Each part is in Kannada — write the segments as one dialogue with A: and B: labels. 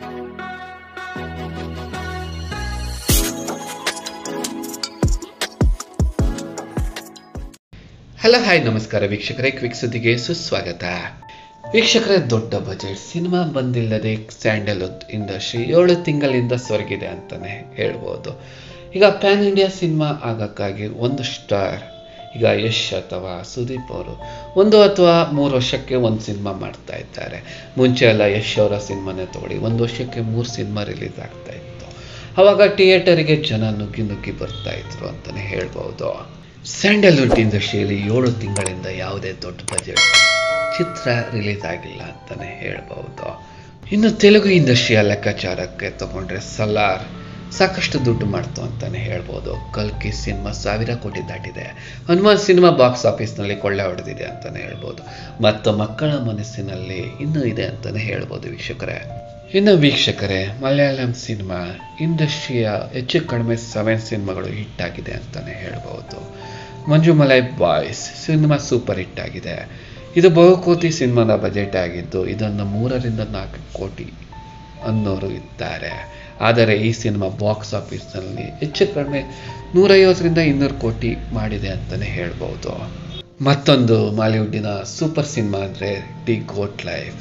A: ಹಲೋ ಹಾಯ್ ನಮಸ್ಕಾರ ವೀಕ್ಷಕರೇ ಕ್ವಿಕ್ ಸುದ್ದಿಗೆ ಸುಸ್ವಾಗತ ವೀಕ್ಷಕರೇ ದೊಡ್ಡ ಬಜೆಟ್ ಸಿನಿಮಾ ಬಂದಿಲ್ಲದೆ ಸ್ಯಾಂಡಲ್ವುಡ್ ಇಂಡಸ್ಟ್ರಿ ಏಳು ತಿಂಗಳಿಂದ ಸೊರಗಿದೆ ಅಂತಾನೆ ಹೇಳ್ಬೋದು ಈಗ ಪ್ಯಾನ್ ಇಂಡಿಯಾ ಸಿನಿಮಾ ಆಗಕ್ಕಾಗಿ ಒಂದು ಸ್ಟಾರ್ ಈಗ ಯಶ್ ಅಥವಾ ಸುದೀಪ್ ಅವರು ಒಂದು ಅಥವಾ ಮೂರು ವರ್ಷಕ್ಕೆ ಒಂದು ಸಿನಿಮಾ ಮಾಡ್ತಾ ಇದ್ದಾರೆ ಮುಂಚೆ ಎಲ್ಲ ಯಶ್ ಅವರ ಸಿನಿಮಾನೇ ತಗೊಳ್ಳಿ ಒಂದು ವರ್ಷಕ್ಕೆ ಮೂರು ಸಿನಿಮಾ ರಿಲೀಸ್ ಆಗ್ತಾ ಇತ್ತು ಅವಾಗ ಥಿಯೇಟರಿಗೆ ಜನ ನುಗ್ಗಿ ನುಗ್ಗಿ ಬರ್ತಾ ಇದ್ರು ಅಂತಲೇ ಹೇಳ್ಬೋದು ಸ್ಯಾಂಡಲ್ವುಡ್ ಇಂಡಸ್ಟ್ರಿಯಲ್ಲಿ ಏಳು ತಿಂಗಳಿಂದ ಯಾವುದೇ ದೊಡ್ಡ ಬಜೆಟ್ ಚಿತ್ರ ರಿಲೀಸ್ ಆಗಿಲ್ಲ ಅಂತಲೇ ಹೇಳ್ಬೋದು ಇನ್ನು ತೆಲುಗು ಇಂಡಸ್ಟ್ರಿಯ ಲೆಕ್ಕಾಚಾರಕ್ಕೆ ತಗೊಂಡ್ರೆ ಸಲಾರ್ ಸಾಕಷ್ಟು ದುಡ್ಡು ಮಾಡ್ತು ಅಂತಲೇ ಹೇಳ್ಬೋದು ಕಲ್ಕಿ ಸಿನಿಮಾ ಸಾವಿರ ಕೋಟಿ ದಾಟಿದೆ ಹನುಮಾನ್ ಸಿನಿಮಾ ಬಾಕ್ಸ್ ಆಫೀಸ್ನಲ್ಲಿ ಕೊಳ್ಳೆ ಹೊಡೆದಿದೆ ಅಂತಲೇ ಹೇಳ್ಬೋದು ಮತ್ತು ಮಕ್ಕಳ ಮನಸ್ಸಿನಲ್ಲಿ ಇನ್ನೂ ಇದೆ ಅಂತಲೇ ಹೇಳ್ಬೋದು ವೀಕ್ಷಕರೇ ಇನ್ನು ವೀಕ್ಷಕರೇ ಮಲಯಾಳಂ ಸಿನಿಮಾ ಇಂಡಸ್ಟ್ರಿಯ ಹೆಚ್ಚು ಕಡಿಮೆ ಸೆವೆನ್ ಸಿನಿಮಾಗಳು ಹಿಟ್ ಆಗಿದೆ ಅಂತಲೇ ಹೇಳ್ಬೋದು Manjummel boys cinema super hit ಆಗಿದೆ ಇದು ಬಹುಕೋಟಿ ಸಿನಿಮಾದ ಬಜೆಟ್ ಆಗಿದ್ದು ಇದನ್ನು ಮೂರರಿಂದ ನಾಲ್ಕು ಕೋಟಿ ಅನ್ನೋರು ಇದ್ದಾರೆ ಆದರೆ ಈ ಸಿನಿಮಾ ಬಾಕ್ಸ್ ಆಫೀಸ್ನಲ್ಲಿ ಹೆಚ್ಚು ಕಡಿಮೆ ನೂರೈವತ್ತರಿಂದ ಇನ್ನೂರು ಕೋಟಿ ಮಾಡಿದೆ ಅಂತಲೇ ಹೇಳ್ಬೋದು ಮತ್ತೊಂದು ಮಾಲಿವುಡ್ಡಿನ ಸೂಪರ್ ಸಿನಿಮಾ ಅಂದರೆ ದಿ ಗೋಟ್ ಲೈಫ್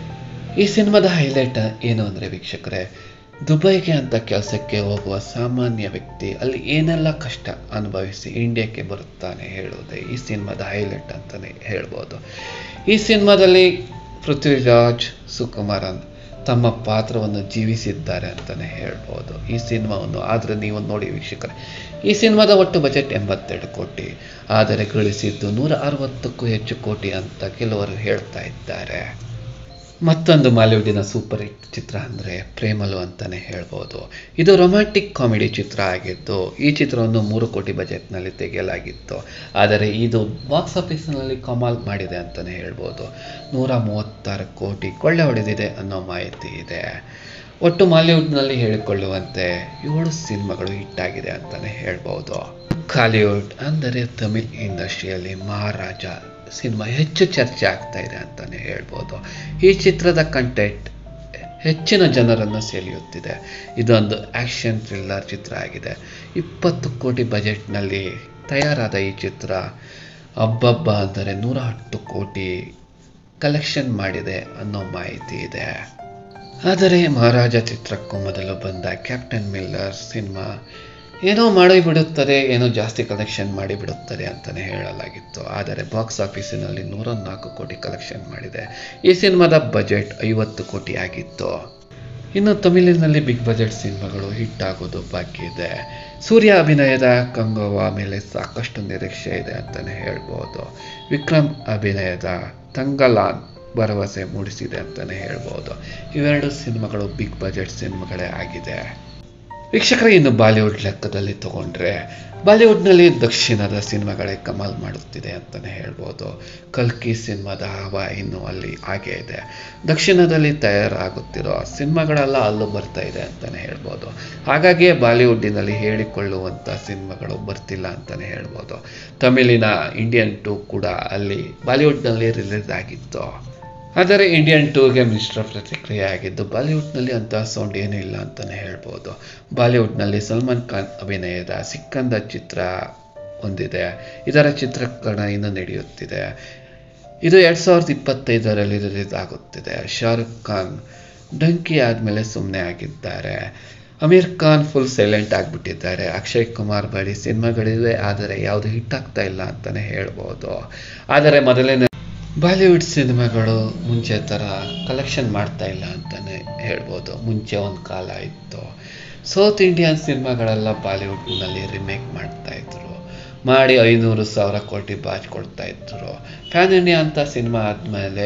A: ಈ ಸಿನಿಮಾದ ಹೈಲೈಟ್ ಏನು ಅಂದರೆ ವೀಕ್ಷಕರೇ ದುಬೈಗೆ ಅಂತ ಕೆಲಸಕ್ಕೆ ಹೋಗುವ ಸಾಮಾನ್ಯ ವ್ಯಕ್ತಿ ಅಲ್ಲಿ ಏನೆಲ್ಲ ಕಷ್ಟ ಅನುಭವಿಸಿ ಇಂಡಿಯಾಕ್ಕೆ ಬರುತ್ತಾನೆ ಹೇಳುವುದೇ ಈ ಸಿನಿಮಾದ ಹೈಲೈಟ್ ಅಂತಲೇ ಹೇಳ್ಬೋದು ಈ ಸಿನಿಮಾದಲ್ಲಿ ಪೃಥ್ವಿರಾಜ್ ಸುಕುಮಾರನ್ ತಮ್ಮ ಪಾತ್ರವನ್ನು ಜೀವಿಸಿದ್ದಾರೆ ಅಂತಲೇ ಹೇಳ್ಬೋದು ಈ ಸಿನಿಮಾವನ್ನು ಆದರೆ ನೀವು ನೋಡಿ ವೀಕ್ಷಕರೇ ಈ ಸಿನಿಮಾದ ಒಟ್ಟು ಬಜೆಟ್ ಎಂಬತ್ತೆರಡು ಕೋಟಿ ಆದರೆ ಗಳಿಸಿದ್ದು ನೂರ ಅರವತ್ತಕ್ಕೂ ಹೆಚ್ಚು ಕೋಟಿ ಅಂತ ಕೆಲವರು ಹೇಳ್ತಾ ಇದ್ದಾರೆ ಮತ್ತೊಂದು ಮಾಲಿವುಡಿನ ಸೂಪರ್ ಹಿಟ್ ಚಿತ್ರ ಅಂದರೆ ಪ್ರೇಮಲು ಅಂತಲೇ ಹೇಳ್ಬೋದು ಇದು ರೊಮ್ಯಾಂಟಿಕ್ ಕಾಮಿಡಿ ಚಿತ್ರ ಆಗಿದ್ದು ಈ ಚಿತ್ರವನ್ನು ಮೂರು ಕೋಟಿ ಬಜೆಟ್ನಲ್ಲಿ ತೆಗೆಯಲಾಗಿತ್ತು ಆದರೆ ಇದು ಬಾಕ್ಸ್ ಆಫೀಸ್ನಲ್ಲಿ ಕಮಾಲ್ ಮಾಡಿದೆ ಅಂತಲೇ ಹೇಳ್ಬೋದು ನೂರ ಮೂವತ್ತಾರು ಕೋಟಿ ಕೊಳ್ಳೆ ಹೊಡೆದಿದೆ ಅನ್ನೋ ಮಾಹಿತಿ ಇದೆ ಒಟ್ಟು ಮಾಲಿವುಡ್ನಲ್ಲಿ ಹೇಳಿಕೊಳ್ಳುವಂತೆ ಏಳು ಸಿನಿಮಾಗಳು ಹಿಟ್ಟಾಗಿದೆ ಅಂತಲೇ ಹೇಳ್ಬೋದು ಕಾಲಿವುಡ್ ಅಂದರೆ ತಮಿಳ್ ಇಂಡಸ್ಟ್ರಿಯಲ್ಲಿ ಮಹಾರಾಜ ಸಿನಿಮಾ ಹೆಚ್ಚು ಚರ್ಚೆ ಆಗ್ತಾ ಇದೆ ಅಂತಲೇ ಹೇಳ್ಬೋದು ಈ ಚಿತ್ರದ ಕಂಟೆಂಟ್ ಹೆಚ್ಚಿನ ಜನರನ್ನು ಸೆಳೆಯುತ್ತಿದೆ ಇದೊಂದು ಆ್ಯಕ್ಷನ್ ಥ್ರಿಲ್ಲರ್ ಚಿತ್ರ ಆಗಿದೆ ಇಪ್ಪತ್ತು ಕೋಟಿ ಬಜೆಟ್ನಲ್ಲಿ ತಯಾರಾದ ಈ ಚಿತ್ರ ಹಬ್ಬಬ್ಬ ಅಂದರೆ ನೂರ ಹತ್ತು ಕೋಟಿ ಕಲೆಕ್ಷನ್ ಮಾಡಿದೆ ಅನ್ನೋ ಮಾಹಿತಿ ಇದೆ ಆದರೆ ಮಹಾರಾಜ ಚಿತ್ರಕ್ಕೂ ಮೊದಲು ಬಂದ ಕ್ಯಾಪ್ಟನ್ ಮಿಲ್ಲರ್ ಸಿನಿಮಾ ಏನೋ ಮಾಡಿಬಿಡುತ್ತದೆ ಏನೋ ಜಾಸ್ತಿ ಕಲೆಕ್ಷನ್ ಮಾಡಿಬಿಡುತ್ತದೆ ಅಂತಲೇ ಹೇಳಲಾಗಿತ್ತು ಆದರೆ ಬಾಕ್ಸ್ ಆಫೀಸಿನಲ್ಲಿ ನೂರ ನಾಲ್ಕು ಕೋಟಿ ಕಲೆಕ್ಷನ್ ಮಾಡಿದೆ ಈ ಸಿನಿಮಾದ ಬಜೆಟ್ ಐವತ್ತು ಕೋಟಿ ಆಗಿತ್ತು ಇನ್ನು ತಮಿಳಿನಲ್ಲಿ ಬಿಗ್ ಬಜೆಟ್ ಸಿನಿಮಾಗಳು ಹಿಟ್ ಆಗೋದು ಬಾಕಿ ಇದೆ ಸೂರ್ಯ ಅಭಿನಯದ ಕಂಗೋವಾ ಮೇಲೆ ಸಾಕಷ್ಟು ನಿರೀಕ್ಷೆ ಇದೆ ಅಂತಲೇ ಹೇಳ್ಬೋದು ವಿಕ್ರಮ್ ಅಭಿನಯದ ತಂಗಲಾನ್ ಭರವಸೆ ಮೂಡಿಸಿದೆ ಅಂತಲೇ ಹೇಳ್ಬೋದು ಇವೆರಡು ಸಿನಿಮಾಗಳು ಬಿಗ್ ಬಜೆಟ್ ಸಿನಿಮಾಗಳೇ ಆಗಿದೆ ವೀಕ್ಷಕರೇ ಇನ್ನು ಬಾಲಿವುಡ್ ಲೆಕ್ಕದಲ್ಲಿ ತಗೊಂಡ್ರೆ ಬಾಲಿವುಡ್ನಲ್ಲಿ ದಕ್ಷಿಣದ ಸಿನಿಮಾಗಳೇ ಕಮಾಲ್ ಮಾಡುತ್ತಿದೆ ಅಂತಲೇ ಹೇಳ್ಬೋದು ಕಲ್ಕಿ ಸಿನಿಮಾದ ಹವಾ ಇನ್ನು ಅಲ್ಲಿ ಹಾಗೇ ಇದೆ ದಕ್ಷಿಣದಲ್ಲಿ ತಯಾರಾಗುತ್ತಿರೋ ಸಿನಿಮಾಗಳೆಲ್ಲ ಅಲ್ಲೂ ಬರ್ತಾ ಇದೆ ಅಂತಲೇ ಹೇಳ್ಬೋದು ಹಾಗಾಗಿಯೇ ಬಾಲಿವುಡ್ಡಿನಲ್ಲಿ ಹೇಳಿಕೊಳ್ಳುವಂಥ ಸಿನಿಮಾಗಳು ಬರ್ತಿಲ್ಲ ಅಂತಲೇ ಹೇಳ್ಬೋದು ತಮಿಳಿನ ಇಂಡಿಯನ್ ಟೂ ಕೂಡ ಅಲ್ಲಿ ಬಾಲಿವುಡ್ನಲ್ಲಿ ರಿಲೀಸ್ ಆಗಿತ್ತು ಆದರೆ ಇಂಡಿಯನ್ ಟೂಗೆ ಮಿಶ್ರ ಪ್ರತಿಕ್ರಿಯೆ ಆಗಿದ್ದು ಬಾಲಿವುಡ್ನಲ್ಲಿ ಅಂತಹ ಸೌಂಡ್ ಏನೂ ಇಲ್ಲ ಅಂತಲೇ ಹೇಳ್ಬೋದು ಬಾಲಿವುಡ್ನಲ್ಲಿ ಸಲ್ಮಾನ್ ಖಾನ್ ಅಭಿನಯದ ಸಿಕ್ಕಂದ ಚಿತ್ರ ಹೊಂದಿದೆ ಇದರ ಚಿತ್ರೀಕರಣ ಇನ್ನೂ ನಡೆಯುತ್ತಿದೆ ಇದು ಎರಡು ಸಾವಿರದ ಇಪ್ಪತ್ತೈದರಲ್ಲಿ ರಿಲೀಸ್ ಆಗುತ್ತಿದೆ ಶಾರುಖ್ ಖಾನ್ ಡಂಕಿ ಆದಮೇಲೆ ಸುಮ್ಮನೆ ಆಗಿದ್ದಾರೆ ಅಮೀರ್ ಖಾನ್ ಫುಲ್ ಸೈಲೆಂಟ್ ಆಗಿಬಿಟ್ಟಿದ್ದಾರೆ ಅಕ್ಷಯ್ ಕುಮಾರ್ ಬಳಿ ಸಿನಿಮಾಗಳಿವೆ ಆದರೆ ಯಾವುದು ಹಿಟ್ ಆಗ್ತಾ ಇಲ್ಲ ಅಂತಲೇ ಹೇಳ್ಬೋದು ಆದರೆ ಮೊದಲನೇ ಬಾಲಿವುಡ್ ಸಿನಿಮಾಗಳು ಮುಂಚೆ ಥರ ಕಲೆಕ್ಷನ್ ಮಾಡ್ತಾ ಇಲ್ಲ ಅಂತಲೇ ಹೇಳ್ಬೋದು ಮುಂಚೆ ಒಂದು ಕಾಲ ಇತ್ತು ಸೌತ್ ಇಂಡಿಯನ್ ಸಿನಿಮಾಗಳೆಲ್ಲ ಬಾಲಿವುಡ್ನಲ್ಲಿ ರಿಮೇಕ್ ಮಾಡ್ತಾ ಇದ್ರು ಮಾಡಿ ಐನೂರು ಸಾವಿರ ಕೋಟಿ ಬಾಚ್ ಕೊಡ್ತಾ ಇದ್ರು ಪ್ಯಾನ್ ಇಂಡಿಯಾ ಅಂತ ಸಿನಿಮಾ ಆದಮೇಲೆ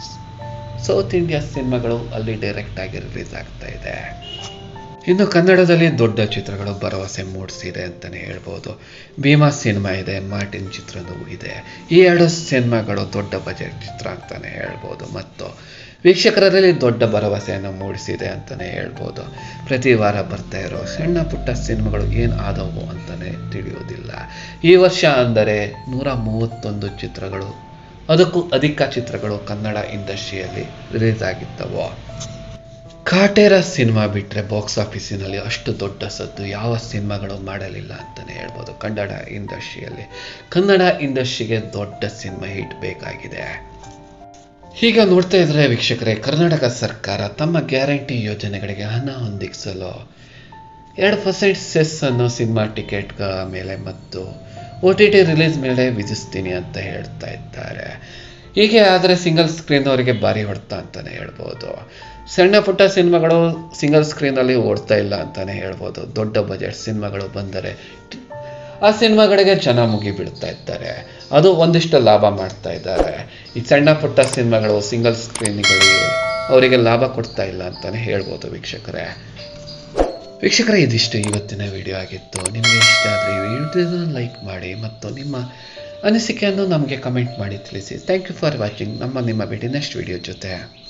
A: ಸೌತ್ ಇಂಡಿಯಾ ಸಿನಿಮಾಗಳು ಅಲ್ಲಿ ಡೈರೆಕ್ಟಾಗಿ ರಿಲೀಸ್ ಆಗ್ತಾ ಇದೆ ಇನ್ನು ಕನ್ನಡದಲ್ಲಿ ದೊಡ್ಡ ಚಿತ್ರಗಳು ಭರವಸೆ ಮೂಡಿಸಿದೆ ಅಂತಲೇ ಹೇಳ್ಬೋದು ಭೀಮಾ ಸಿನಿಮಾ ಇದೆ ಮಾರ್ಟಿನ್ ಚಿತ್ರನೂ ಇದೆ ಈ ಎರಡು ಸಿನಿಮಾಗಳು ದೊಡ್ಡ ಬಜೆಟ್ ಚಿತ್ರ ಅಂತಲೇ ಹೇಳ್ಬೋದು ಮತ್ತು ವೀಕ್ಷಕರಲ್ಲಿ ದೊಡ್ಡ ಭರವಸೆಯನ್ನು ಮೂಡಿಸಿದೆ ಅಂತಲೇ ಹೇಳ್ಬೋದು ಪ್ರತಿ ವಾರ ಬರ್ತಾ ಇರೋ ಸಣ್ಣ ಪುಟ್ಟ ಸಿನಿಮಾಗಳು ಏನು ಆದವು ಅಂತಲೇ ತಿಳಿಯೋದಿಲ್ಲ ಈ ವರ್ಷ ಅಂದರೆ ನೂರ ಮೂವತ್ತೊಂದು ಚಿತ್ರಗಳು ಅದಕ್ಕೂ ಅಧಿಕ ಚಿತ್ರಗಳು ಕನ್ನಡ ಇಂಡಸ್ಟ್ರಿಯಲ್ಲಿ ರಿಲೀಸ್ ಆಗಿದ್ದವು ಕಾಟೇರ ಸಿನಿಮಾ ಬಿಟ್ಟರೆ ಬಾಕ್ಸ್ ಆಫೀಸಿನಲ್ಲಿ ಅಷ್ಟು ದೊಡ್ಡ ಸದ್ದು ಯಾವ ಸಿನಿಮಾಗಳು ಮಾಡಲಿಲ್ಲ ಅಂತಲೇ ಹೇಳ್ಬೋದು ಕನ್ನಡ ಇಂಡಸ್ಟ್ರಿಯಲ್ಲಿ ಕನ್ನಡ ಇಂಡಸ್ಟ್ರಿಗೆ ದೊಡ್ಡ ಸಿನಿಮಾ ಹಿಟ್ ಬೇಕಾಗಿದೆ ಈಗ ನೋಡ್ತಾ ಇದ್ರೆ ವೀಕ್ಷಕರೇ ಕರ್ನಾಟಕ ಸರ್ಕಾರ ತಮ್ಮ ಗ್ಯಾರಂಟಿ ಯೋಜನೆಗಳಿಗೆ ಹಣ ಹೊಂದಿಸಲು ಎರಡು ಪರ್ಸೆಂಟ್ ಸೆಸ್ ಅನ್ನು ಸಿನಿಮಾ ಟಿಕೆಟ್ ಮೇಲೆ ಮತ್ತು ಒ ಟಿ ಟಿ ರಿಲೀಸ್ ಮೇಲೆ ವಿಧಿಸ್ತೀನಿ ಅಂತ ಹೇಳ್ತಾ ಇದ್ದಾರೆ ಹೀಗೆ ಆದರೆ ಸಿಂಗಲ್ ಸ್ಕ್ರೀನ್ ಅವರಿಗೆ ಭಾರಿ ಹೊಡ್ತ ಅಂತಲೇ ಹೇಳ್ಬೋದು ಸಣ್ಣ ಪುಟ್ಟ ಸಿನಿಮಾಗಳು ಸಿಂಗಲ್ ಸ್ಕ್ರೀನಲ್ಲಿ ಓಡ್ತಾ ಇಲ್ಲ ಅಂತಲೇ ಹೇಳ್ಬೋದು ದೊಡ್ಡ ಬಜೆಟ್ ಸಿನಿಮಾಗಳು ಬಂದರೆ ಆ ಸಿನಿಮಾಗಳಿಗೆ ಜನ ಮುಗಿ ಬೀಳ್ತಾ ಇದ್ದಾರೆ ಅದು ಒಂದಿಷ್ಟು ಲಾಭ ಮಾಡ್ತಾ ಇದ್ದಾರೆ ಈ ಸಣ್ಣ ಪುಟ್ಟ ಸಿನಿಮಾಗಳು ಸಿಂಗಲ್ ಸ್ಕ್ರೀನ್ಗಳಿಗೆ ಅವರಿಗೆ ಲಾಭ ಕೊಡ್ತಾ ಇಲ್ಲ ಅಂತಲೇ ಹೇಳ್ಬೋದು ವೀಕ್ಷಕರೇ ವೀಕ್ಷಕರೇ ಇದಿಷ್ಟು ಇವತ್ತಿನ ವಿಡಿಯೋ ಆಗಿತ್ತು ನಿಮಗೆ ಇಷ್ಟ ಆದರೆ ಈ ವಿಡಿಯೋನ ಲೈಕ್ ಮಾಡಿ ಮತ್ತು ನಿಮ್ಮ ಅನಿಸಿಕೆಯನ್ನು ನಮಗೆ ಕಮೆಂಟ್ ಮಾಡಿ ತಿಳಿಸಿ ಥ್ಯಾಂಕ್ ಯು ಫಾರ್ ವಾಚಿಂಗ್ ನಮ್ಮ ನಿಮ್ಮ ಭೇಟಿ ನೆಕ್ಸ್ಟ್ ವಿಡಿಯೋ ಜೊತೆ